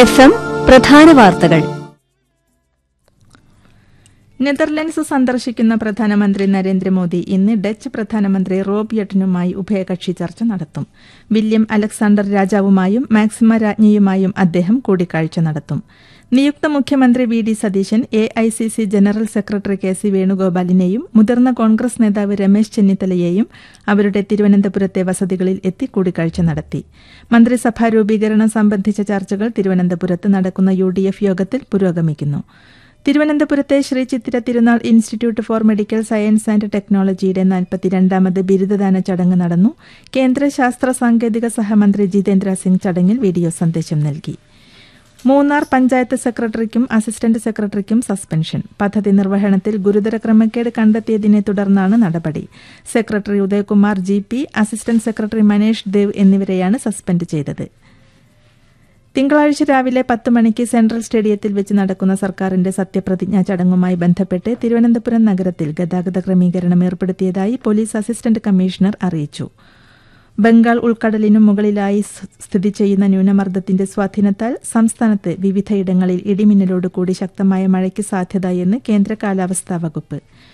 F M പ്രധാന വാർത്തകൾ Netherlands സന്ദർശിക്കുന്ന പ്രധാനമന്ത്രി നരേന്ദ്രമോദി ഇന്ന് ഡച്ച് പ്രധാനമന്ത്രി റോബ് യട്ടനുമായി ഉഭയകക്ഷി ചർച്ച നടത്തും വില്യം അലക്സാണ്ടർ രാജാവുമായും മാക്സിമ രാജ്ഞിയുമായും അദ്ദേഹം കൂടിക്കാഴ്ച നടത്തും നിയുക്ത മുഖ്യമന്ത്രി V D Satheesan A I C C general secretary K C വേണുഗോപാലിനെയും മുതിർന്ന കോൺഗ്രസ് നേതാവ് രമേശ് ചെന്നിത്തലയെയും അവരുടെ തിരുവനന്തപുരത്തെ വസതികളിൽ എത്തി കൂടിക്കാഴ്ച നടത്തി മന്ത്രിസഭാ രൂപീകരണം സംബന്ധിച്ച ചർച്ചകൾ തിരുവനന്തപുരത്ത് നടക്കുന്ന യു ഡി എഫ് യോഗത്തിൽ പുരോഗമിക്കുന്നു തിരുവനന്തപുരത്തെ Sree Chitra Thirunal institute for medical science and ടെക്നോളജിയുടെ നാൽപ്പത്തിരണ്ടാമത് ബിരുദദാന ചടങ്ങ് നടന്നു കേന്ദ്ര ശാസ്ത്ര സാങ്കേതിക സഹമന്ത്രി ജിതേന്ദ്ര സിംഗ് ചടങ്ങിൽ വീഡിയോ സന്ദേശം നൽകി മൂന്നാർ പഞ്ചായത്ത് സെക്രട്ടറിക്കും അസിസ്റ്റന്റ് സെക്രട്ടറിക്കും സസ്പെൻഷൻ പദ്ധതി നിർവഹണത്തിൽ ഗുരുതര ക്രമക്കേട് കണ്ടെത്തിയതിനെ തുടർന്നാണ് നടപടി secretary Udayakumar G P assistant secretary Manesh Dev എന്നിവരെയാണ് സസ്പെൻഡ് ചെയ്തത് തിങ്കളാഴ്ച രാവിലെ പത്ത് മണിക്ക് സെൻട്രൽ സ്റ്റേഡിയത്തിൽ വെച്ച് നടക്കുന്ന സർക്കാരിന്റെ സത്യപ്രതിജ്ഞാ ചടങ്ങുമായി ബന്ധപ്പെട്ട് തിരുവനന്തപുരം നഗരത്തിൽ ഗതാഗത ക്രമീകരണം ഏർപ്പെടുത്തിയതായി പോലീസ് അസിസ്റ്റന്റ് കമ്മീഷണർ അറിയിച്ചു ബംഗാൾ ഉൾക്കടലിനു മുകളിലായി സ് സ്ഥിതി ചെയ്യുന്ന ന്യൂനമർദ്ദത്തിന്റെ സ്വാധീനത്താൽ സംസ്ഥാനത്ത് വിവിധയിടങ്ങളിൽ ഇടിമിന്നലോട് കൂടി ശക്തമായ മഴയ്ക്ക് സാധ്യത എന്ന് കേന്ദ്ര കാലാവസ്ഥാ വകുപ്പ്